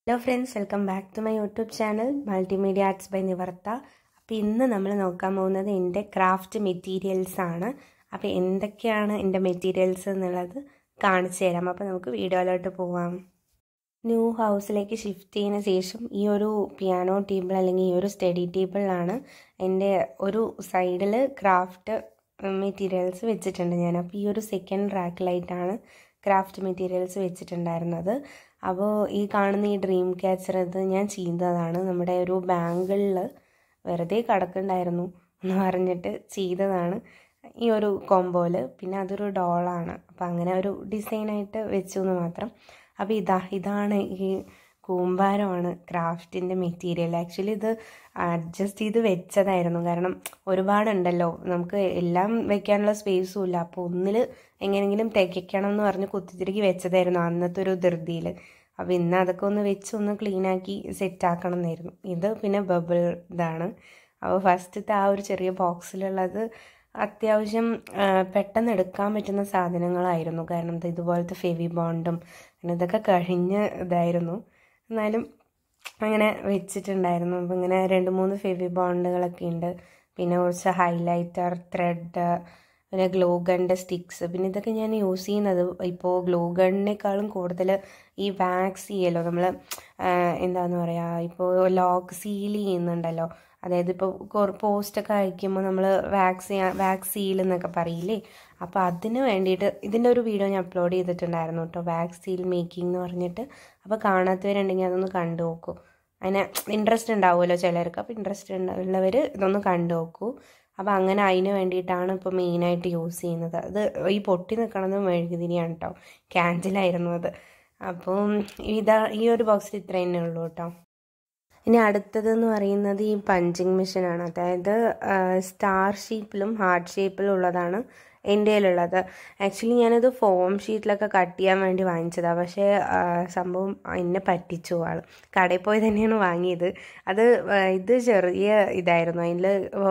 Hello friends welcome back to my YouTube channel multimedia arts by Nivartha അപ്പോൾ ഇന്ന് നമ്മൾ നോക്കാൻ പോകുന്നത് എൻ്റെ ക്രാഫ്റ്റ് മെറ്റീരിയൽസ് ആണ് അപ്പോൾ എന്തൊക്കെയാണ് എൻ്റെ മെറ്റീരിയൽസ് എന്നുള്ളത് കാണിച്ചു തരാം അപ്പോൾ നമുക്ക് വീഡിയോയിലോട്ട് പോവാം ന്യൂ ഹൗസിലേക്ക് ഷിഫ്റ്റ് ചെയ്യുന്ന ശേഷം ഈ ഒരു പിയാനോ ടേബിൾ അല്ലെങ്കിൽ ഈ ഒരു സ്റ്റഡി ടേബിളിലാണ് എൻ്റെ ഒരു സൈഡിൽ ക്രാഫ്റ്റ് മെറ്റീരിയൽസ് വെച്ചിട്ടുണ്ട് ഞാൻ അപ്പോൾ ഈ ഒരു സെക്കൻഡ് റാക്കിലായിട്ടാണ് ക്രാഫ്റ്റ് മെറ്റീരിയൽസ് വെച്ചിട്ടുണ്ടായിരുന്നത് അപ്പോൾ ഈ കാണുന്ന ഈ ഡ്രീം ക്യാച്ചർ ഇത് ഞാൻ ചെയ്തതാണ് നമ്മുടെ ഒരു ബാങ്കിളിൽ വെറുതെ കിടക്കുന്നുണ്ടായിരുന്നു എന്ന് പറഞ്ഞിട്ട് ചെയ്തതാണ് ഈ ഒരു കോമ്പോയിൽ പിന്നെ അതൊരു ഡോളാണ് അപ്പോൾ അങ്ങനെ ഒരു ഡിസൈനായിട്ട് വെച്ചു എന്ന് മാത്രം അപ്പോൾ ഇതാ ഇതാണ് ഈ കൂമ്പാരമാണ് ക്രാഫ്റ്റിൻ്റെ മെറ്റീരിയൽ ആക്ച്വലി ഇത് അഡ്ജസ്റ്റ് ചെയ്ത് വെച്ചതായിരുന്നു കാരണം ഒരുപാടുണ്ടല്ലോ നമുക്ക് എല്ലാം വെക്കാനുള്ള സ്പേസും ഇല്ല അപ്പോൾ ഒന്നിൽ എങ്ങനെയെങ്കിലും തികയ്ക്കണം എന്ന് പറഞ്ഞ് കുത്തിത്തിരിക്കി വെച്ചതായിരുന്നു അന്നത്തെ ഒരു ധൃതിയിൽ അപ്പോൾ ഇന്ന് അതൊക്കെ ഒന്ന് വെച്ച് ഒന്ന് ക്ലീനാക്കി സെറ്റാക്കണം എന്നായിരുന്നു ഇത് പിന്നെ ബബിൾ ഇതാണ് അപ്പോൾ ഫസ്റ്റത്തെ ആ ഒരു ചെറിയ ബോക്സിലുള്ളത് അത്യാവശ്യം പെട്ടെന്ന് എടുക്കാൻ പറ്റുന്ന സാധനങ്ങളായിരുന്നു കാരണം ഇതുപോലത്തെ ഫെവി ബോണ്ടും പിന്നെ ഇതൊക്കെ കഴിഞ്ഞ ഇതായിരുന്നു എന്നാലും അങ്ങനെ വെച്ചിട്ടുണ്ടായിരുന്നു അപ്പോൾ ഇങ്ങനെ രണ്ട് മൂന്ന് ഫെവി ബോണ്ടുകളൊക്കെ ഉണ്ട് പിന്നെ കുറച്ച് ഹൈലൈറ്റർ ത്രെഡ് പിന്നെ ഗ്ലൂ ഗണ്ണിൻ്റെ സ്റ്റിക്സ് പിന്നെ ഇതൊക്കെ ഞാൻ യൂസ് ചെയ്യുന്നത് ഇപ്പോൾ ഗ്ലൂ ഗണ്ണിനേക്കാളും കൂടുതൽ ഈ വാക്സ് ചെയ്യലോ നമ്മൾ എന്താണെന്ന് പറയുക ഇപ്പോൾ ലോക്ക് സീൽ ചെയ്യുന്നുണ്ടല്ലോ അതായത് ഇപ്പോൾ പോസ്റ്റൊക്കെ അയക്കുമ്പോൾ നമ്മൾ വാക്സ് ചെയ്യാൻ വാക്സ് സീൽ എന്നൊക്കെ പറയില്ലേ അപ്പോൾ അതിന് വേണ്ടിയിട്ട് ഇതിൻ്റെ ഒരു വീഡിയോ ഞാൻ അപ്ലോഡ് ചെയ്തിട്ടുണ്ടായിരുന്നു കേട്ടോ വാക്സ് സീൽ മേക്കിംഗ് എന്ന് പറഞ്ഞിട്ട് അപ്പോൾ കാണാത്തവരുണ്ടെങ്കിൽ അതൊന്ന് കണ്ടു നോക്കൂ അതിന് ഇൻട്രസ്റ്റ് ഉണ്ടാവുമല്ലോ ചിലർക്ക് അപ്പോൾ ഇൻട്രസ്റ്റ് ഉള്ളവർ ഇതൊന്ന് കണ്ടു നോക്കൂ അപ്പോൾ അങ്ങനെ അതിന് വേണ്ടിയിട്ടാണ് ഇപ്പോൾ മെയിനായിട്ട് യൂസ് ചെയ്യുന്നത് അത് ഈ പൊട്ടി നിൽക്കണത് മെഴുകുതിരിയാണ് കേട്ടോ ക്യാൻഡിലായിരുന്നു അത് അപ്പം ഇതാ ഈ ഒരു ബോക്സിൽ ഇത്ര തന്നെ ഉള്ളൂ കേട്ടോ ഇനി അടുത്തതെന്ന് പറയുന്നത് ഈ പഞ്ചിങ് മെഷീനാണ് അതായത് സ്റ്റാർ ഷേപ്പിലും ഹാർട്ട് ഷേപ്പിലും ഉള്ളതാണ് എൻ്റെ കയ്യിലുള്ളത് ആക്ച്വലി ഞാനത് ഫോം ഷീറ്റിലൊക്കെ കട്ട് ചെയ്യാൻ വേണ്ടി വാങ്ങിച്ചതാണ് പക്ഷേ സംഭവം എന്നെ പറ്റിച്ചു ആൾ കടയിൽ പോയി തന്നെയാണ് വാങ്ങിയത് അത് ഇത് ചെറിയ ഇതായിരുന്നു അതിൽ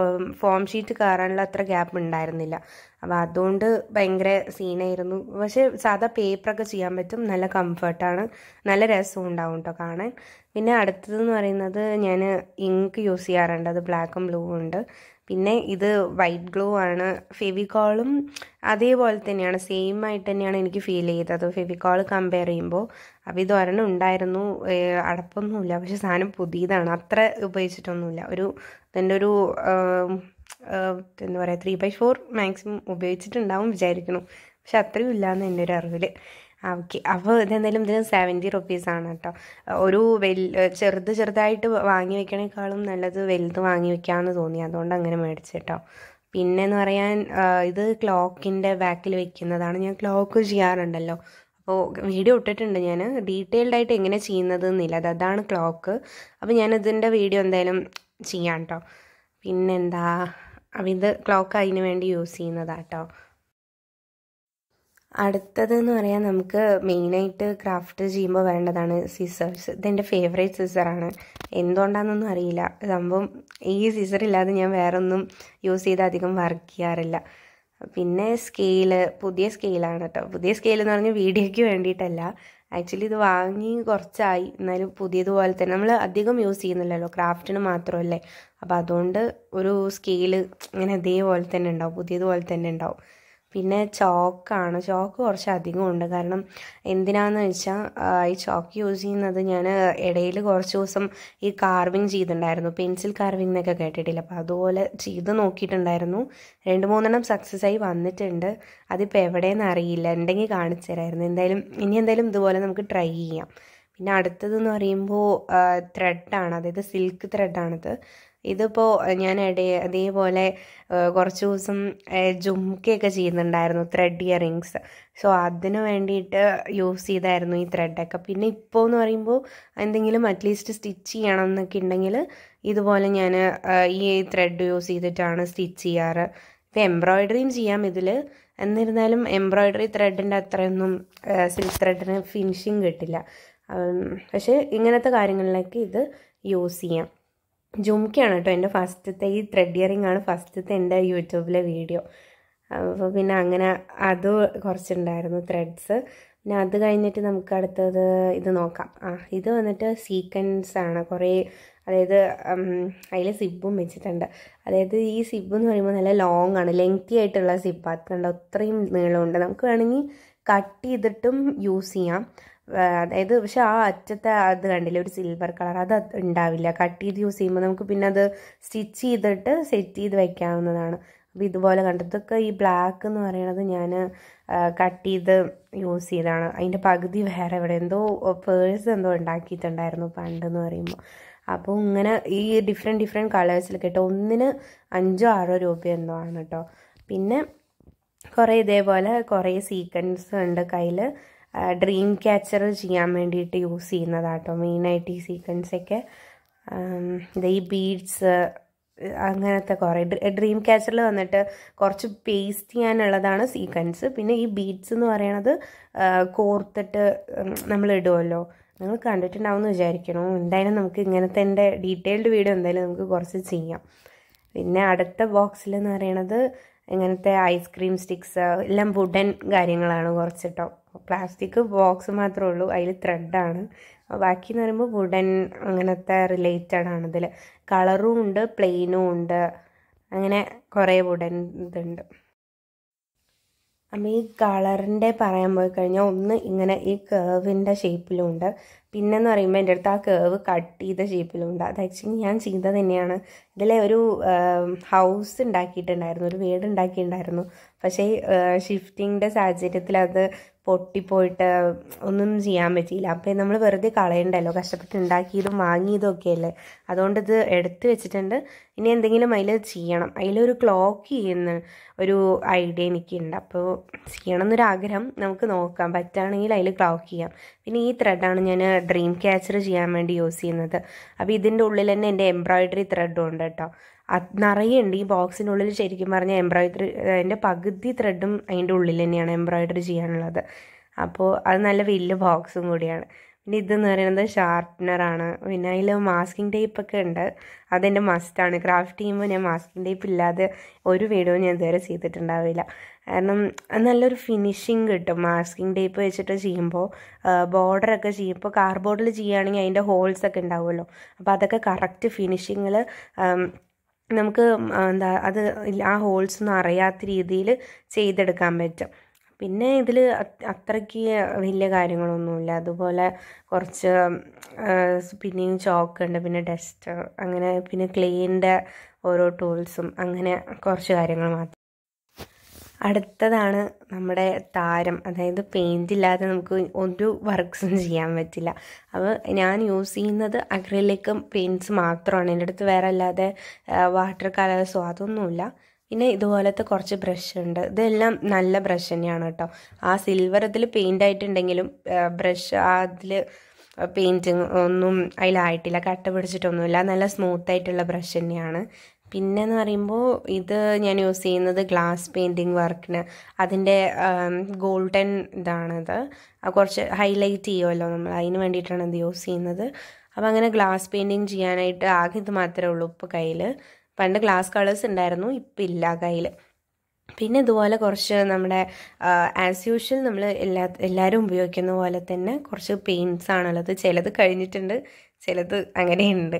ഫോം ഷീറ്റ് കയറാനുള്ള അത്ര ഗ്യാപ്പ് ഉണ്ടായിരുന്നില്ല അപ്പോൾ അതുകൊണ്ട് ഭയങ്കര സീനായിരുന്നു പക്ഷേ സാധാ പേപ്പറൊക്കെ ചെയ്യാൻ പറ്റും നല്ല കംഫർട്ടാണ് നല്ല രസവും ഉണ്ടാവും കേട്ടോ കാണാൻ പിന്നെ അടുത്തതെന്ന് പറയുന്നത് ഞാൻ ഇങ്ക് യൂസ് ചെയ്യാറുണ്ട് അത് ബ്ലാക്കും ബ്ലൂ ഉണ്ട് പിന്നെ ഇത് വൈറ്റ് ഗ്ലൂ ആണ് ഫെവിക്കോളും അതേപോലെ തന്നെയാണ് സെയിം ആയിട്ട് തന്നെയാണ് എനിക്ക് ഫീൽ ചെയ്തത് ഫെവിക്കോൾ കമ്പയർ ചെയ്യുമ്പോൾ അപ്പോൾ ഇത് ഒരെണ്ണം ഉണ്ടായിരുന്നു അടപ്പൊന്നുമില്ല പക്ഷെ സാധനം പുതിയതാണ് അത്ര ഉപയോഗിച്ചിട്ടൊന്നുമില്ല ഒരു ഇതിൻ്റെ ഒരു എന്താ പറയുക ത്രീ ബൈ ഫോർ മാക്സിമം ഉപയോഗിച്ചിട്ടുണ്ടാവും വിചാരിക്കണം പക്ഷെ അത്രയും ഇല്ലയെന്ന് എൻ്റെ ഒരു അറിവിൽ ഓക്കെ അപ്പോൾ ഇതെന്തായാലും ഇതിന് സെവൻറ്റി റുപ്പീസാണ് കേട്ടോ ഒരു വെൽ ചെറുത് ചെറുതായിട്ട് വാങ്ങി വെക്കണേക്കാളും നല്ലത് വലുത് വാങ്ങി വെക്കാമെന്ന് തോന്നി അതുകൊണ്ട് അങ്ങനെ മേടിച്ചു കേട്ടോ പിന്നെന്ന് പറയാൻ ഇത് ക്ലോക്കിൻ്റെ ബാക്കിൽ വെക്കുന്നതാണ് ഞാൻ ക്ലോക്ക് ചെയ്യാറുണ്ടല്ലോ അപ്പോൾ വീഡിയോ ഇട്ടിട്ടുണ്ട് ഞാൻ ഡീറ്റെയിൽഡ് ആയിട്ട് എങ്ങനെ ചെയ്യുന്നത് എന്നില്ല അത് അതാണ് ക്ലോക്ക് അപ്പോൾ ഞാൻ ഇതിൻ്റെ വീഡിയോ എന്തായാലും ചെയ്യാം കേട്ടോ പിന്നെന്താ അപ്പം ഇത് ക്ലോക്ക് അതിന് വേണ്ടി യൂസ് ചെയ്യുന്നതാട്ടോ അടുത്തതെന്ന് പറയാൻ നമുക്ക് മെയിനായിട്ട് ക്രാഫ്റ്റ് ചെയ്യുമ്പോൾ വേണ്ടതാണ് സിസേഴ്സ് ഇതെൻ്റെ ഫേവറേറ്റ് സിസറാണ് എന്തുകൊണ്ടാണെന്നൊന്നും അറിയില്ല സംഭവം ഈ സിസർ ഇല്ലാതെ ഞാൻ വേറെ ഒന്നും യൂസ് ചെയ്ത് അധികം വർക്ക് ചെയ്യാറില്ല പിന്നെ സ്കെയില് പുതിയ സ്കെയിലാണ് കേട്ടോ പുതിയ സ്കെയിൽ എന്ന് പറഞ്ഞാൽ വീഡിയോയ്ക്ക് വേണ്ടിയിട്ടല്ല ആക്ച്വലി ഇത് വാങ്ങി കുറച്ചായി എന്നാലും പുതിയതുപോലെ തന്നെ നമ്മൾ അധികം യൂസ് ചെയ്യുന്നില്ലല്ലോ ക്രാഫ്റ്റിന് മാത്രമല്ലേ അപ്പോൾ അതുകൊണ്ട് ഒരു സ്കെയിൽ ഇങ്ങനെ ഇതേപോലെ തന്നെ ഉണ്ടാവും പുതിയതുപോലെ തന്നെ ഉണ്ടാവും പിന്നെ ചോക്കാണ് ചോക്ക് കുറച്ച് അധികം ഉണ്ട് കാരണം എന്തിനാന്ന് വെച്ചാൽ ഈ ചോക്ക് യൂസ് ചെയ്യുന്നത് ഞാൻ ഇടയിൽ കുറച്ച് ദിവസം ഈ കാർവിങ് ചെയ്തിട്ടുണ്ടായിരുന്നു പെൻസിൽ കാർവിങ് എന്നൊക്കെ കേട്ടിട്ടില്ല അപ്പോൾ അതുപോലെ ചെയ്ത് നോക്കിയിട്ടുണ്ടായിരുന്നു രണ്ട് മൂന്നെണ്ണം സക്സസ് ആയി വന്നിട്ടുണ്ട് അതിപ്പോൾ എവിടെയെന്ന് അറിയില്ല ഉണ്ടെങ്കിൽ കാണിച്ചു തരായിരുന്നു എന്തായാലും ഇനി എന്തായാലും ഇതുപോലെ നമുക്ക് ട്രൈ ചെയ്യാം പിന്നെ അടുത്തതെന്ന് പറയുമ്പോൾ ത്രെഡാണ് അതായത് സിൽക്ക് ത്രെഡാണിത് ഇതിപ്പോൾ ഞാൻ ഇടേ അതേപോലെ കുറച്ച് ദിവസം ജുംക്കയൊക്കെ ചെയ്യുന്നുണ്ടായിരുന്നു ത്രെഡ് ഇയറിങ്സ് സോ അതിന് വേണ്ടിയിട്ട് യൂസ് ചെയ്തായിരുന്നു ഈ ത്രെഡൊക്കെ പിന്നെ ഇപ്പോൾ എന്ന് പറയുമ്പോൾ എന്തെങ്കിലും അറ്റ്ലീസ്റ്റ് സ്റ്റിച്ച് ചെയ്യണം എന്നൊക്കെ ഉണ്ടെങ്കിൽ ഇതുപോലെ ഞാൻ ഈ ത്രെഡ് യൂസ് ചെയ്തിട്ടാണ് സ്റ്റിച്ച് ചെയ്യാറ് ഇപ്പോൾ എംബ്രോയ്ഡറിയും ചെയ്യാം ഇതിൽ എന്നിരുന്നാലും എംബ്രോയ്ഡറി ത്രെഡിൻ്റെ അത്രയൊന്നും സിൽക്ക് ത്രെഡിന് ഫിനിഷിങ് കിട്ടില്ല പക്ഷേ ഇങ്ങനത്തെ കാര്യങ്ങളിലേക്ക് ഇത് യൂസ് ചെയ്യാം ജുംക്കയാണ് കേട്ടോ എൻ്റെ ഫസ്റ്റത്തെ ഈ ത്രെഡ് ഇയറിംഗ് ആണ് ഫസ്റ്റത്തെ എൻ്റെ യൂട്യൂബിലെ വീഡിയോ അപ്പോൾ പിന്നെ അങ്ങനെ അത് കുറച്ചുണ്ടായിരുന്നു ത്രെഡ്സ് പിന്നെ അത് കഴിഞ്ഞിട്ട് നമുക്ക് അടുത്തത് ഇത് നോക്കാം ആ ഇത് വന്നിട്ട് സീക്വൻസ് ആണ് കുറേ അതായത് അതിൽ സിബും വെച്ചിട്ടുണ്ട് അതായത് ഈ സിബ് എന്ന് പറയുമ്പോൾ നല്ല ലോങ് ആണ് ലെങ്തി ആയിട്ടുള്ള സിബ് അത് കണ്ടോ അത്രയും നീളമുണ്ട് നമുക്ക് വേണമെങ്കിൽ കട്ട് ചെയ്തിട്ടും യൂസ് ചെയ്യാം അതായത് പക്ഷെ ആ അറ്റത്തെ അത് കണ്ടില്ല ഒരു സിൽവർ കളർ അത് ഉണ്ടാവില്ല കട്ട് ചെയ്ത് യൂസ് ചെയ്യുമ്പോൾ നമുക്ക് പിന്നെ അത് സ്റ്റിച്ച് ചെയ്തിട്ട് സെറ്റ് ചെയ്ത് വെക്കാവുന്നതാണ് അപ്പോൾ ഇതുപോലെ കണ്ടതൊക്കെ ഈ ബ്ലാക്ക് എന്ന് പറയുന്നത് ഞാൻ കട്ട് ചെയ്ത് യൂസ് ചെയ്തതാണ് അതിൻ്റെ പകുതി വേറെ എവിടെ എന്തോ പേഴ്സ് എന്തോ ഉണ്ടാക്കിയിട്ടുണ്ടായിരുന്നു പണ്ടെന്ന് പറയുമ്പോൾ അപ്പോൾ ഇങ്ങനെ ഈ ഡിഫറെൻറ്റ് ഡിഫറെൻറ്റ് കളേഴ്സിൽ കേട്ടോ ഒന്നിന് അഞ്ചോ ആറോ രൂപ എന്തോ ആണ് കേട്ടോ പിന്നെ കുറേ ഇതേപോലെ കുറേ സീക്വൻസ് ഉണ്ട് കയ്യിൽ ഡ്രീം ക്യാച്ചർ ചെയ്യാൻ വേണ്ടിയിട്ട് യൂസ് ചെയ്യുന്നതാട്ടോ മെയിനായിട്ട് ഈ സീക്വൻസൊക്കെ ഇത് ഈ ബീഡ്സ് അങ്ങനത്തെ കുറേ ഡ്രീം ക്യാച്ചറിൽ വന്നിട്ട് കുറച്ച് പേസ്റ്റ് ചെയ്യാനുള്ളതാണ് സീക്വൻസ് പിന്നെ ഈ ബീഡ്സ് എന്ന് പറയണത് കോർത്തിട്ട് നമ്മൾ ഇടുമല്ലോ നിങ്ങൾ കണ്ടിട്ടുണ്ടാവും എന്ന് വിചാരിക്കണം എന്തായാലും നമുക്ക് ഇങ്ങനത്തെ എൻ്റെ ഡീറ്റെയിൽഡ് വീഡിയോ എന്തായാലും നമുക്ക് കുറച്ച് ചെയ്യാം പിന്നെ അടുത്ത ബോക്സിൽ എന്ന് പറയണത് ഇങ്ങനത്തെ ഐസ്ക്രീം സ്റ്റിക്സ് എല്ലാം വുഡൻ കാര്യങ്ങളാണ് കുറച്ച് കേട്ടോ പ്ലാസ്റ്റിക് ബോക്സ് മാത്രമേ ഉള്ളൂ അതിൽ ത്രെഡാണ് ബാക്കി എന്ന് പറയുമ്പോൾ വുഡൻ അങ്ങനത്തെ റിലേറ്റഡ് ആണ് ഇതിൽ കളറും ഉണ്ട് പ്ലെയിനും ഉണ്ട് അങ്ങനെ കുറേ വുഡൻ ഇതുണ്ട് അപ്പം ഈ കളറിൻ്റെ പറയാൻ പോയി കഴിഞ്ഞാൽ ഒന്ന് ഇങ്ങനെ ഈ കേവിൻ്റെ ഷേപ്പിലും ഉണ്ട് പിന്നെന്ന് പറയുമ്പോൾ എൻ്റെ അടുത്ത് ആ കേവ് കട്ട് ചെയ്ത ഷേപ്പിലും ഉണ്ട് അത് ആക്ച്വലി ഞാൻ ചെയ്തത് തന്നെയാണ് ഇതിലെ ഒരു ഹൗസ് ഉണ്ടാക്കിയിട്ടുണ്ടായിരുന്നു ഒരു വീട് ഉണ്ടാക്കിയിട്ടുണ്ടായിരുന്നു പക്ഷേ ഷിഫ്റ്റിങ്ങിൻ്റെ സാഹചര്യത്തിൽ അത് പൊട്ടിപ്പോയിട്ട് ഒന്നും ചെയ്യാൻ പറ്റിയില്ല അപ്പോൾ നമ്മൾ വെറുതെ കളയണ്ടല്ലോ കഷ്ടപ്പെട്ട് ഉണ്ടാക്കിയതും വാങ്ങിയതും ഒക്കെ അല്ലേ അതുകൊണ്ട് ഇത് എടുത്തു വെച്ചിട്ടുണ്ട് ഇനി എന്തെങ്കിലും അതിൽ ചെയ്യണം അതിലൊരു ക്ലോക്ക് ചെയ്യുന്ന ഒരു ഐഡിയ എനിക്കുണ്ട് അപ്പോൾ ചെയ്യണം എന്നൊരാഗ്രഹം നമുക്ക് നോക്കാം പറ്റുകയാണെങ്കിൽ അതിൽ ക്ലോക്ക് ചെയ്യാം പിന്നെ ഈ ത്രെഡാണ് ഞാൻ ഡ്രീം ക്യാച്ചർ ചെയ്യാൻ വേണ്ടി യൂസ് ചെയ്യുന്നത് അപ്പോൾ ഇതിൻ്റെ ഉള്ളിൽ തന്നെ എൻ്റെ എംബ്രോയിഡറി ത്രെഡും ഉണ്ട് കേട്ടോ അത് നിറയെ ഉണ്ട് ഈ ബോക്സിനുള്ളിൽ ശരിക്കും പറഞ്ഞാൽ എംബ്രോയിഡറി അതിൻ്റെ പകുതി ത്രെഡും അതിൻ്റെ ഉള്ളിൽ തന്നെയാണ് എംബ്രോയിഡറി ചെയ്യാനുള്ളത് അപ്പോൾ അത് നല്ല വലിയ ബോക്സും കൂടിയാണ് പിന്നെ ഇതെന്ന് പറയുന്നത് ഷാർപ്പനറാണ് പിന്നെ അതിൽ മാസ്കിംഗ് ടേപ്പ് ഒക്കെ ഉണ്ട് അതെൻ്റെ മസ്റ്റാണ് ക്രാഫ്റ്റ് ചെയ്യുമ്പോൾ ഞാൻ മാസ്കിംഗ് ടേപ്പ് ഇല്ലാതെ ഒരു വീഡിയോ ഞാൻ ഇതുവരെ ചെയ്തിട്ടുണ്ടാവില്ല കാരണം നല്ലൊരു ഫിനിഷിങ് കിട്ടും മാസ്കിംഗ് ടേപ്പ് വെച്ചിട്ട് ചെയ്യുമ്പോൾ ബോർഡറൊക്കെ ചെയ്യുമ്പോൾ കാർബോർഡിൽ ചെയ്യുകയാണെങ്കിൽ അതിൻ്റെ ഹോൾസ് ഒക്കെ ഉണ്ടാവുമല്ലോ അപ്പോൾ അതൊക്കെ കറക്റ്റ് ഫിനിഷിങ്ങിൽ നമുക്ക് എന്താ അത് ആ ഹോൾസ് ഒന്നും അറിയാത്ത രീതിയിൽ ചെയ്തെടുക്കാൻ പറ്റും പിന്നെ ഇതിൽ അത്രയ്ക്ക് വലിയ കാര്യങ്ങളൊന്നുമില്ല അതുപോലെ കുറച്ച് പിന്നെയും ചോക്ക് ഉണ്ട് പിന്നെ ഡസ്റ്റർ അങ്ങനെ പിന്നെ ക്ലീൻ്റെ ഓരോ ടൂൾസും അങ്ങനെ കുറച്ച് കാര്യങ്ങൾ മാത്രം അടുത്തതാണ് നമ്മുടെ താരം അതായത് പെയിൻ്റ് ഇല്ലാതെ നമുക്ക് ഒരു വർക്ക്സും ചെയ്യാൻ പറ്റില്ല അപ്പോൾ ഞാൻ യൂസ് ചെയ്യുന്നത് അക്രിലിക്കും പെയിൻറ്റ്സ് മാത്രമാണ് എൻ്റെ അടുത്ത് വേറെ അല്ലാതെ വാട്ടർ കളേഴ്സോ അതൊന്നുമില്ല പിന്നെ ഇതുപോലത്തെ കുറച്ച് ബ്രഷ് ഉണ്ട് ഇതെല്ലാം നല്ല ബ്രഷ് തന്നെയാണ് കേട്ടോ ആ സിൽവർ ഇതിൽ പെയിൻ്റ് ആയിട്ടുണ്ടെങ്കിലും ബ്രഷ് അതിൽ പെയിൻറ്റിങ് ഒന്നും അതിലായിട്ടില്ല കട്ട പിടിച്ചിട്ടൊന്നുമില്ല നല്ല സ്മൂത്ത് ആയിട്ടുള്ള ബ്രഷ് തന്നെയാണ് പിന്നെന്ന് പറയുമ്പോൾ ഇത് ഞാൻ യൂസ് ചെയ്യുന്നത് ഗ്ലാസ് പെയിൻറ്റിങ് വർക്കിന് അതിൻ്റെ ഗോൾഡൻ ഇതാണിത് കുറച്ച് ഹൈലൈറ്റ് ചെയ്യുമല്ലോ നമ്മൾ അതിന് വേണ്ടിയിട്ടാണ് ഇത് യൂസ് ചെയ്യുന്നത് അപ്പോൾ അങ്ങനെ ഗ്ലാസ് പെയിൻറ്റിങ് ചെയ്യാനായിട്ട് ആകെ ഇത് മാത്രമേ ഉള്ളൂ ഇപ്പോൾ കയ്യിൽ പണ്ട് ഗ്ലാസ് കളേഴ്സ് ഉണ്ടായിരുന്നു ഇപ്പം ഇല്ല കയ്യിൽ പിന്നെ ഇതുപോലെ കുറച്ച് നമ്മുടെ ആസ് യൂഷ്വൽ നമ്മൾ എല്ലാ എല്ലാവരും ഉപയോഗിക്കുന്ന പോലെ തന്നെ കുറച്ച് പെയിൻറ്റ്സ് ആണുള്ളത് ചിലത് കഴിഞ്ഞിട്ടുണ്ട് ചിലത് അങ്ങനെയുണ്ട്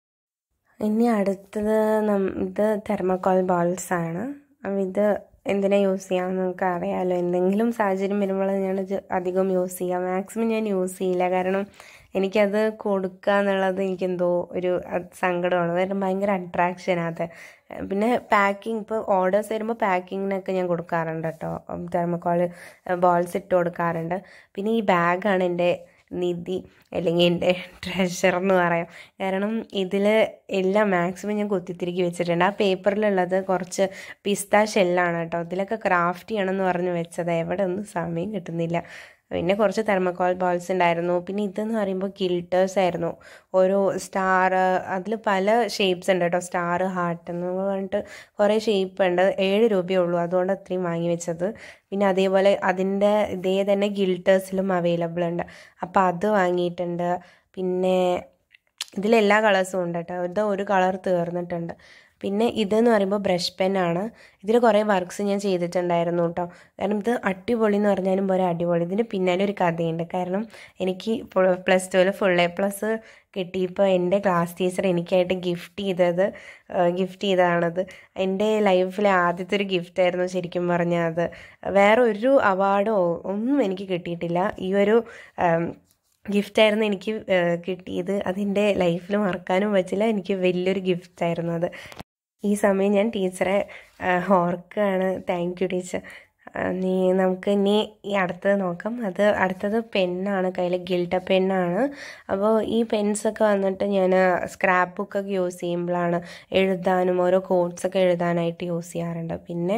ഇനി അടുത്തത് ഇത് തെർമക്കോൾ ബോൾസ് ആണ് അപ്പം ഇത് എന്തിനാ യൂസ് ചെയ്യാമെന്ന് നമുക്ക് അറിയാമല്ലോ എന്തെങ്കിലും സാഹചര്യം വരുമ്പോൾ ഞാനത് അധികം യൂസ് ചെയ്യാം മാക്സിമം ഞാൻ യൂസ് ചെയ്യില്ല കാരണം എനിക്കത് കൊടുക്കുക എന്നുള്ളത് എനിക്കെന്തോ ഒരു സങ്കടമാണ് കാരണം ഭയങ്കര അട്രാക്ഷനാണ് പിന്നെ പാക്കിംഗ് ഇപ്പോൾ ഓർഡേഴ്സ് വരുമ്പോൾ പാക്കിങ്ങിനൊക്കെ ഞാൻ കൊടുക്കാറുണ്ട് കേട്ടോ തെർമക്കോൾ ബോൾസ് ഇട്ട് കൊടുക്കാറുണ്ട് പിന്നെ ഈ ബാഗാണ് എൻ്റെ നിധി അല്ലെങ്കിൽ എൻ്റെ ട്രഷർ എന്ന് പറയാം കാരണം ഇതിൽ എല്ലാം മാക്സിമം ഞാൻ കുത്തിത്തിരിക്കി വെച്ചിട്ടുണ്ട് ആ പേപ്പറിലുള്ളത് കുറച്ച് പിസ്ത ഷെല്ലാണ് കേട്ടോ ഇതിലൊക്കെ ക്രാഫ്റ്റ് ചെയ്യണമെന്ന് പറഞ്ഞ് വെച്ചത് എവിടെ ഒന്നും സമയം കിട്ടുന്നില്ല പിന്നെ കുറച്ച് തെർമക്കോൾ ബോൾസ് ഉണ്ടായിരുന്നു പിന്നെ ഇതെന്ന് പറയുമ്പോൾ ഗിൽട്ടേഴ്സ് ആയിരുന്നു ഓരോ സ്റ്റാർ അതിൽ പല ഷേപ്സ് ഉണ്ട് കേട്ടോ സ്റ്റാർ ഹാർട്ട് എന്ന് പറഞ്ഞിട്ട് കുറേ ഷേപ്പ് ഉണ്ട് ഏഴ് രൂപയേ ഉള്ളൂ അതുകൊണ്ട് അത്രയും വാങ്ങി വെച്ചത് പിന്നെ അതേപോലെ അതിൻ്റെ ഇതേ തന്നെ ഗിൽട്ടേഴ്സിലും അവൈലബിൾ ഉണ്ട് അപ്പോൾ അത് വാങ്ങിയിട്ടുണ്ട് പിന്നെ ഇതിലെല്ലാ കളേഴ്സും ഉണ്ട് കേട്ടോ ഇത് ഒരു കളർ തീർന്നിട്ടുണ്ട് പിന്നെ ഇതെന്ന് പറയുമ്പോൾ ബ്രഷ് പെന്നാണ് ഇതിൽ കുറേ വർക്ക്സ് ഞാൻ ചെയ്തിട്ടുണ്ടായിരുന്നു കേട്ടോ കാരണം ഇത് അടിപൊളി എന്ന് പറഞ്ഞാലും പോലെ അടിപൊളി ഇതിന് പിന്നാലെ ഒരു കഥയുണ്ട് കാരണം എനിക്ക് പ്ലസ് ടുവിൽ ഫുൾ എ പ്ലസ് കിട്ടിയപ്പോൾ എൻ്റെ ക്ലാസ് ടീച്ചർ എനിക്കായിട്ട് ഗിഫ്റ്റ് ചെയ്തത് ഗിഫ്റ്റ് ചെയ്തതാണത് എൻ്റെ ലൈഫിലെ ആദ്യത്തെ ഒരു ഗിഫ്റ്റായിരുന്നു ശരിക്കും പറഞ്ഞാൽ അത് വേറെ ഒരു അവാർഡോ ഒന്നും എനിക്ക് കിട്ടിയിട്ടില്ല ഈ ഒരു ഗിഫ്റ്റായിരുന്നു എനിക്ക് കിട്ടിയത് അതിൻ്റെ ലൈഫിൽ മറക്കാനും പറ്റില്ല എനിക്ക് വലിയൊരു ഗിഫ്റ്റായിരുന്നു അത് ഈ സമയം ഞാൻ ടീച്ചറെ ഓർക്കുകയാണ് താങ്ക് യു ടീച്ചർ നീ നമുക്ക് ഇനി ഈ അടുത്തത് നോക്കാം അത് അടുത്തത് പെന്നാണ് കയ്യിൽ ഗിൽട്ട പെന്നാണ് അപ്പോൾ ഈ പെൻസൊക്കെ വന്നിട്ട് ഞാൻ സ്ക്രാപ്പ് ബുക്കൊക്കെ യൂസ് ചെയ്യുമ്പോഴാണ് എഴുതാനും ഓരോ കോഡ്സൊക്കെ എഴുതാനായിട്ട് യൂസ് ചെയ്യാറുണ്ട് പിന്നെ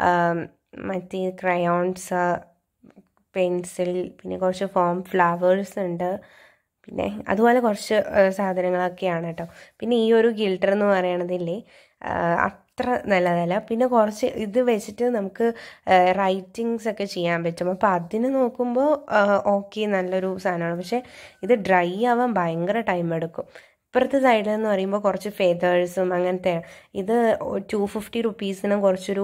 മറ്റേ ക്രയോൺസ് പെൻസിൽ പിന്നെ കുറച്ച് ഫോം ഫ്ലവേഴ്സ് ഉണ്ട് പിന്നെ അതുപോലെ കുറച്ച് സാധനങ്ങളൊക്കെയാണ് കേട്ടോ പിന്നെ ഈ ഒരു ഗിൽട്ടർ എന്ന് പറയണതില്ലേ അത്ര നല്ലതല്ല പിന്നെ കുറച്ച് ഇത് വെച്ചിട്ട് നമുക്ക് റൈറ്റിങ്സ് ഒക്കെ ചെയ്യാൻ പറ്റും അപ്പോൾ അതിന് നോക്കുമ്പോൾ ഓക്കെ നല്ലൊരു സാധനമാണ് പക്ഷേ ഇത് ഡ്രൈ ആവാൻ ഭയങ്കര ടൈം എടുക്കും ഇപ്പുറത്തെ സൈഡിൽ എന്ന് പറയുമ്പോൾ കുറച്ച് ഫെതേഴ്സും അങ്ങനത്തെ ഇത് ടു ഫിഫ്റ്റി റുപ്പീസിന് കുറച്ചൊരു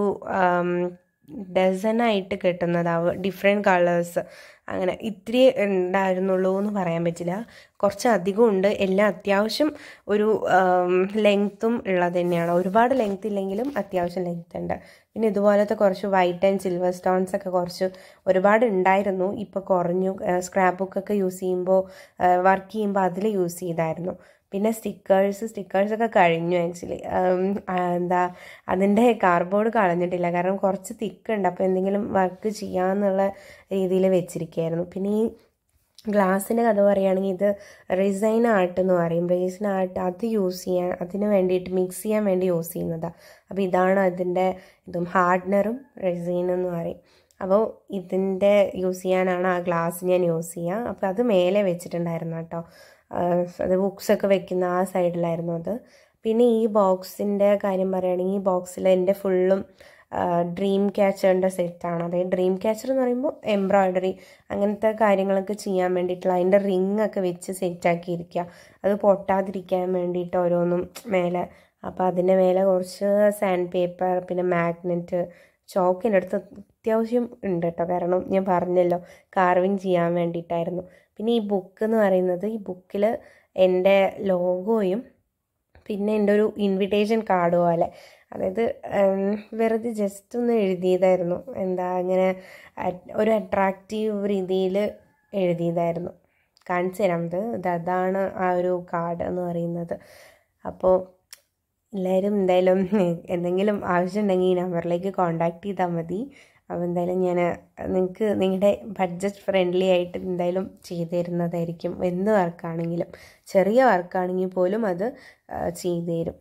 ഡസനായിട്ട് കിട്ടുന്നതാവും ഡിഫറെൻറ്റ് കളേഴ്സ് അങ്ങനെ ഇത്തിരി ഉണ്ടായിരുന്നുള്ളൂ എന്ന് പറയാൻ പറ്റില്ല കുറച്ച് അധികം ഉണ്ട് എല്ലാം അത്യാവശ്യം ഒരു ലെങ്ത്തും ഉള്ളത് തന്നെയാണ് ഒരുപാട് ലെങ്ത് ഇല്ലെങ്കിലും അത്യാവശ്യം ലെങ്ത് ഉണ്ട് പിന്നെ ഇതുപോലത്തെ കുറച്ച് വൈറ്റ് ആൻഡ് സിൽവർ സ്റ്റോൺസ് ഒക്കെ കുറച്ച് ഒരുപാട് ഉണ്ടായിരുന്നു ഇപ്പോൾ കുറഞ്ഞു സ്ക്രാപ്പ് ബുക്കൊക്കെ യൂസ് ചെയ്യുമ്പോൾ വർക്ക് ചെയ്യുമ്പോൾ അതിൽ യൂസ് ചെയ്തായിരുന്നു പിന്നെ സ്റ്റിക്കേഴ്സ് സ്റ്റിക്കേഴ്സൊക്കെ കഴിഞ്ഞു ആക്ച്വലി എന്താ അതിൻ്റെ കാർഡ്ബോർഡ് കളഞ്ഞിട്ടില്ല കാരണം കുറച്ച് തിക്കുണ്ട് അപ്പോൾ എന്തെങ്കിലും വർക്ക് ചെയ്യാമെന്നുള്ള രീതിയിൽ വെച്ചിരിക്കുകയായിരുന്നു പിന്നെ ഈ ഗ്ലാസ്സിൻ്റെ കഥ പറയുകയാണെങ്കിൽ ഇത് റിസൈൻ ആർട്ട് എന്ന് പറയും റേസിൻ ആർട്ട് അത് യൂസ് ചെയ്യാൻ അതിന് വേണ്ടിയിട്ട് മിക്സ് ചെയ്യാൻ വേണ്ടി യൂസ് ചെയ്യുന്നതാണ് അപ്പോൾ ഇതാണ് അതിൻ്റെ ഇതും ഹാർഡ്നറും റെസൈൻ എന്ന് പറയും അപ്പോൾ ഇതിൻ്റെ യൂസ് ചെയ്യാനാണ് ആ ഗ്ലാസ് ഞാൻ യൂസ് ചെയ്യുക അപ്പോൾ അത് മേലെ വെച്ചിട്ടുണ്ടായിരുന്നു കേട്ടോ അത് ബുക്സൊക്കെ വെക്കുന്ന ആ സൈഡിലായിരുന്നു അത് പിന്നെ ഈ ബോക്സിൻ്റെ കാര്യം പറയുകയാണെങ്കിൽ ഈ ബോക്സിൽ എൻ്റെ ഫുള്ളും ഡ്രീം ക്യാച്ചറിൻ്റെ സെറ്റാണ് അതായത് ഡ്രീം ക്യാച്ചർ എന്ന് പറയുമ്പോൾ എംബ്രോയ്ഡറി അങ്ങനത്തെ കാര്യങ്ങളൊക്കെ ചെയ്യാൻ വേണ്ടിയിട്ടുള്ള അതിൻ്റെ റിങ് ഒക്കെ വെച്ച് സെറ്റാക്കിയിരിക്കുക അത് പൊട്ടാതിരിക്കാൻ വേണ്ടിയിട്ട് ഓരോന്നും മേലെ അപ്പോൾ അതിൻ്റെ മേലെ കുറച്ച് സാൻഡ് പേപ്പർ പിന്നെ മാഗ്നറ്റ് ചോക്കിൻ്റെ അടുത്ത് അത്യാവശ്യം ഉണ്ട് കേട്ടോ കാരണം ഞാൻ പറഞ്ഞല്ലോ കാർവിങ് ചെയ്യാൻ വേണ്ടിയിട്ടായിരുന്നു പിന്നെ ഈ ബുക്ക് എന്ന് പറയുന്നത് ഈ ബുക്കിൽ എൻ്റെ ലോഗോയും പിന്നെ എൻ്റെ ഒരു ഇൻവിറ്റേഷൻ കാർഡ് പോലെ അതായത് വെറുതെ ജസ്റ്റ് ഒന്ന് എഴുതിയതായിരുന്നു എന്താ ഇങ്ങനെ ഒരു അട്രാക്റ്റീവ് രീതിയിൽ എഴുതിയതായിരുന്നു കാണിച്ചു തരാം ഇത് ഇത് അതാണ് ആ ഒരു കാർഡ് എന്ന് പറയുന്നത് അപ്പോൾ എല്ലാവരും എന്തായാലും എന്തെങ്കിലും ആവശ്യമുണ്ടെങ്കിൽ ഈ നമ്പറിലേക്ക് കോൺടാക്ട് ചെയ്താൽ മതി അപ്പോൾ എന്തായാലും ഞാൻ നിങ്ങൾക്ക് നിങ്ങളുടെ ബഡ്ജറ്റ് ഫ്രണ്ട്ലി ആയിട്ട് എന്തായാലും ചെയ്തു തരുന്നതായിരിക്കും എന്ത് വർക്കാണെങ്കിലും ചെറിയ വർക്കാണെങ്കിൽ പോലും അത് ചെയ്തു തരും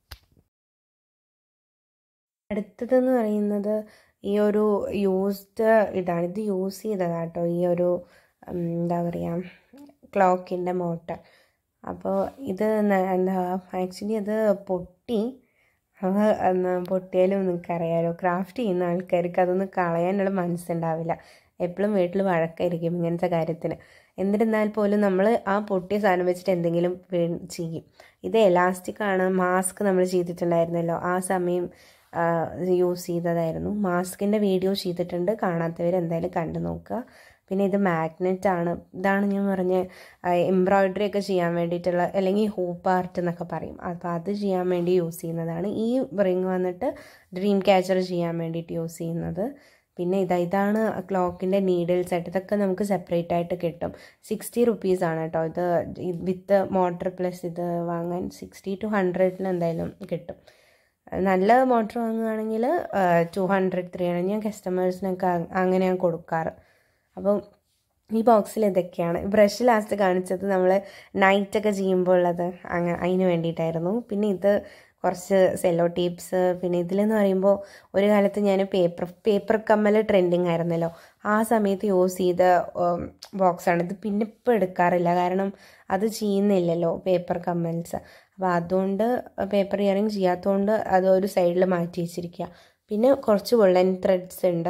അടുത്തതെന്ന് പറയുന്നത് ഈ ഒരു യൂസ്ഡ് ഇതാണ് ഇത് യൂസ് ചെയ്തതാട്ടോ ഈ ഒരു എന്താ പറയുക ക്ലോക്കിൻ്റെ മോട്ടർ അപ്പോൾ ഇത് എന്താ ആക്ച്വലി അത് പൊട്ടി അപ്പോൾ പൊട്ടിയാലും നിങ്ങൾക്കറിയാലോ ക്രാഫ്റ്റ് ചെയ്യുന്ന ആൾക്കാർക്ക് അതൊന്നും കളയാനുള്ള മനസ്സുണ്ടാവില്ല എപ്പോഴും വീട്ടിൽ വഴക്കായിരിക്കും ഇങ്ങനത്തെ കാര്യത്തിന് എന്നിരുന്നാൽ പോലും നമ്മൾ ആ പൊട്ടിയ സാധനം വെച്ചിട്ട് എന്തെങ്കിലും ചെയ്യും ഇത് എലാസ്റ്റിക് ആണ് മാസ്ക് നമ്മൾ ചെയ്തിട്ടുണ്ടായിരുന്നല്ലോ ആ സമയം യൂസ് ചെയ്തതായിരുന്നു മാസ്കിൻ്റെ വീഡിയോ ചെയ്തിട്ടുണ്ട് കാണാത്തവർ എന്തായാലും കണ്ടു നോക്കുക പിന്നെ ഇത് മാഗ്നറ്റ് ആണ് ഇതാണ് ഞാൻ പറഞ്ഞ എംബ്രോയ്ഡറി ഒക്കെ ചെയ്യാൻ വേണ്ടിയിട്ടുള്ള അല്ലെങ്കിൽ ഹൂപ്പ് ആർട്ട് എന്നൊക്കെ പറയും അപ്പോൾ അത് ചെയ്യാൻ വേണ്ടി യൂസ് ചെയ്യുന്നതാണ് ഈ റിങ് വന്നിട്ട് ഡ്രീം ക്യാച്ചർ ചെയ്യാൻ വേണ്ടിയിട്ട് യൂസ് ചെയ്യുന്നത് പിന്നെ ഇതാ ഇതാണ് ക്ലോക്കിൻ്റെ നീഡിൽസ് ആയിട്ട് ഇതൊക്കെ നമുക്ക് സെപ്പറേറ്റ് ആയിട്ട് കിട്ടും സിക്സ്റ്റി റുപ്പീസ് ആണ് കേട്ടോ ഇത് വിത്ത് മോട്ടർ പ്ലസ് ഇത് വാങ്ങാൻ സിക്സ്റ്റി ടു ഹൺഡ്രഡിൽ എന്തായാലും കിട്ടും നല്ല മോട്ടർ വാങ്ങുകയാണെങ്കിൽ ടു ഹൺഡ്രഡ് ത്രീ ഹൺഡ്രഡ് ഞാൻ കസ്റ്റമേഴ്സിനൊക്കെ അങ്ങനെയാണ് കൊടുക്കാറ് അപ്പോൾ ഈ ബോക്സിൽ ഇതൊക്കെയാണ് ബ്രഷ് ലാസ്റ്റ് കാണിച്ചത് നമ്മൾ നൈറ്റൊക്കെ ചെയ്യുമ്പോൾ ഉള്ളത് അങ്ങ അതിന് വേണ്ടിയിട്ടായിരുന്നു പിന്നെ ഇത് കുറച്ച് സെല്ലോ ടീപ്സ് പിന്നെ ഇതിലെന്ന് പറയുമ്പോൾ ഒരു കാലത്ത് ഞാൻ പേപ്പർ പേപ്പർ കമ്മൽ ട്രെൻഡിങ് ആയിരുന്നല്ലോ ആ സമയത്ത് യൂസ് ചെയ്ത ബോക്സാണ് ഇത് പിന്നെ ഇപ്പോൾ എടുക്കാറില്ല കാരണം അത് ചെയ്യുന്നില്ലല്ലോ പേപ്പർ കമ്മൽസ് അപ്പോൾ അതുകൊണ്ട് പേപ്പർ ഇയറിങ് ചെയ്യാത്തതുകൊണ്ട് അത് ഒരു സൈഡിൽ മാറ്റി വെച്ചിരിക്കുക പിന്നെ കുറച്ച് വുള്ളൻ ത്രെഡ്സ് ഉണ്ട്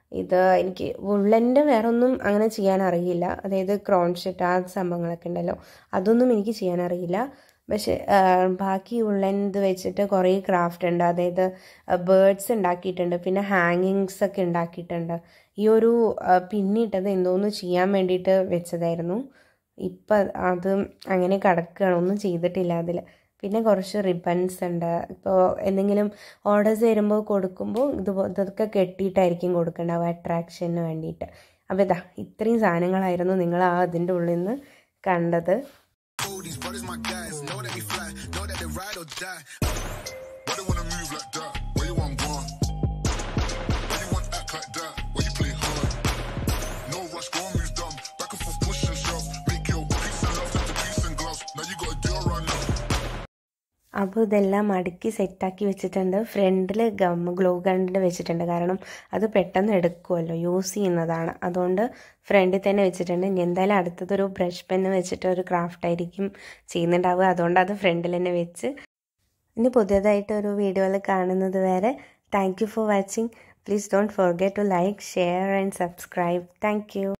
ഇത് എനിക്ക് വുള്ളൻ്റെ വേറെ ഒന്നും അങ്ങനെ ചെയ്യാൻ അറിയില്ല അതായത് ക്രോൺഷെറ്റ് ആ സംഭവങ്ങളൊക്കെ ഉണ്ടല്ലോ അതൊന്നും എനിക്ക് ചെയ്യാൻ അറിയില്ല പക്ഷെ ബാക്കി ഉള്ളത് വെച്ചിട്ട് കുറേ ക്രാഫ്റ്റ് ഉണ്ട് അതായത് ബേർഡ്സ് ഉണ്ടാക്കിയിട്ടുണ്ട് പിന്നെ ഹാങ്ങിങ്സ് ഒക്കെ ഉണ്ടാക്കിയിട്ടുണ്ട് ഈ ഒരു പിന്നിട്ടത് എന്തോന്ന് ചെയ്യാൻ വേണ്ടിയിട്ട് വെച്ചതായിരുന്നു ഇപ്പം അത് അങ്ങനെ കിടക്കുകയാണ് ഒന്നും ചെയ്തിട്ടില്ല അതിൽ പിന്നെ കുറച്ച് റിബൺസ് ഉണ്ട് ഇപ്പോൾ എന്തെങ്കിലും ഓർഡേഴ്സ് വരുമ്പോൾ കൊടുക്കുമ്പോൾ ഇത് ഇതൊക്കെ കെട്ടിയിട്ടായിരിക്കും കൊടുക്കേണ്ടാവുക അട്രാക്ഷന് വേണ്ടിയിട്ട് അപ്പോൾ ഇതാ ഇത്രയും സാധനങ്ങളായിരുന്നു നിങ്ങൾ ആ അതിൻ്റെ ഉള്ളിൽ നിന്ന് കണ്ടത് Oh, these brothers my guys. Know that we fly. Know that they ride or die. Why they wanna move like that? Where you want gone? Why you want act like that? Why you play hard? No rush, go and move dumb. Back and forth, push and shove. Make your peace and love turn to peace and gloves. Now you gotta do it right now. അപ്പോൾ ഇതെല്ലാം അടുക്കി സെറ്റാക്കി വെച്ചിട്ടുണ്ട് ഫ്രണ്ടിൽ gum glue ഗണ്ണിൻ്റെ വെച്ചിട്ടുണ്ട് കാരണം അത് പെട്ടെന്ന് എടുക്കുമല്ലോ യൂസ് ചെയ്യുന്നതാണ് അതുകൊണ്ട് ഫ്രണ്ടിൽ തന്നെ വെച്ചിട്ടുണ്ട് ഇനി എന്തായാലും അടുത്തതൊരു ബ്രഷ് പെന്ന് വെച്ചിട്ട് ഒരു ക്രാഫ്റ്റ് ആയിരിക്കും ചെയ്യുന്നുണ്ടാവുക അതുകൊണ്ട് അത് ഫ്രണ്ടിൽ തന്നെ വെച്ച് ഇനി പുതിയതായിട്ട് ഒരു വീഡിയോയിൽ കാണുന്നത് വരെ thank you for watching please don't forget to like share and subscribe thank U